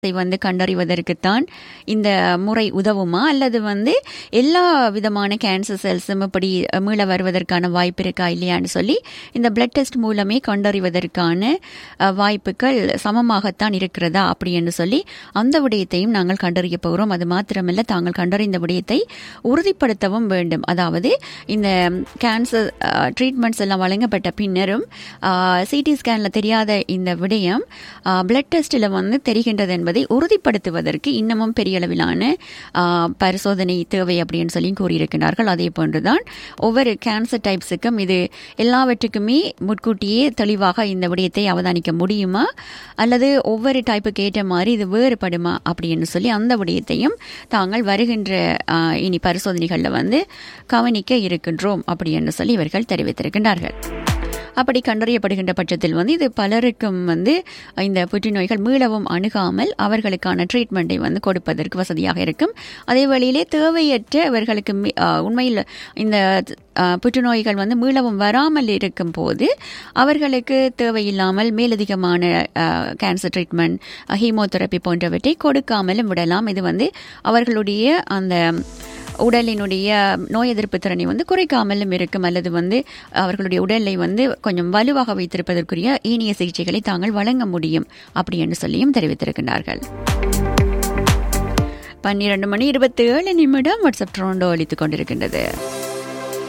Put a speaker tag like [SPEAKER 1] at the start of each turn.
[SPEAKER 1] இதை வந்து கண்டறிவதற்குத்தான் இந்த முறை உதவுமா அல்லது வந்து எல்லா விதமான கேன்சர் செல்ஸும் இப்படி மீள வருவதற்கான வாய்ப்பு இருக்கா இல்லையான்னு சொல்லி இந்த பிளட் டெஸ்ட் மூலமே கண்டறிவதற்கான அஹ், வாய்ப்புகள் சமமாகத்தான் இருக்கிறதா அப்படி என்று சொல்லி அந்த விடயத்தையும் நாங்கள் கண்டறிய போகிறோம் அது மாத்திரமல்ல தாங்கள் கண்டறிந்த விடயத்தை உறுதிப்படுத்தவும் வேண்டும் அதாவது இந்த கேன்சர் ட்ரீட்மெண்ட்ஸ் எல்லாம் வழங்கப்பட்ட பின்னரும் சிடி ஸ்கேனில் தெரியாத இந்த விடயம் பிளட் டெஸ்ட்டில் வந்து தெரிகின்றது என்பதை உறுதிப்படுத்துவதற்கு இன்னமும் பெரிய அளவிலான ஆ, பரிசோதனை தேவை அப்படின்னு சொல்லி கூறியிருக்கிறார்கள் அதே போன்றுதான் ஒவ்வொரு கேன்சர் டைப்ஸுக்கும் இது எல்லாவற்றுக்குமே முன்கூட்டியே தெளிவாக இந்த விடயத்தை அவதானிக்க முடியுமா அல்லது ஒவ்வொரு டைப்புக்கு ஏற்ற மாதிரி இது வேறுபடுமா அப்படின்னு சொல்லி அந்த விடயத்தையும் தாங்கள் வருகின்ற ஆ, இனி பரிசோதனைகளில் வந்து கவனிக்க இருக்கின்றோம் அப்படின்னு சொல்லி இவர்கள் தெரிவித்திருக்கின்றார்கள் அப்படி கண்டறியப்படுகின்ற பட்சத்தில் வந்து இது பலருக்கும் வந்து இந்த புற்றுநோய்கள் மீளவும் அணுகாமல் அவர்களுக்கான ட்ரீட்மெண்ட்டை வந்து கொடுப்பதற்கு வசதியாக இருக்கும் அதே வழியிலே தேவையற்ற இவர்களுக்கு மி- ஆ, உண்மையில் இந்த ஆ, புற்றுநோய்கள் வந்து மீளவும் வராமல் இருக்கும் போது அவர்களுக்கு தேவையில்லாமல் மேலதிகமான ஆ, கேன்சர் ட்ரீட்மெண்ட் ஹீமோதெரப்பி போன்றவற்றை கொடுக்காமலும் விடலாம் இது வந்து அவர்களுடைய அந்த உடலினுடைய நோய் எதிர்ப்பு திறனை வந்து குறைக்காமலும் இருக்கும் அல்லது வந்து அவர்களுடைய உடலை வந்து கொஞ்சம் வலுவாக வைத்திருப்பதற்குரிய ஈனிய சிகிச்சைகளை தாங்கள் வழங்க முடியும் அப்படி என்று சொல்லியும் தெரிவித்திருக்கிறார்கள் பன்னிரண்டு மணி இருபத்தி ஏழு நிமிடம் வாட்ஸ்அப் ட்ரோண்டோ அளித்துக் கொண்டிருக்கின்றது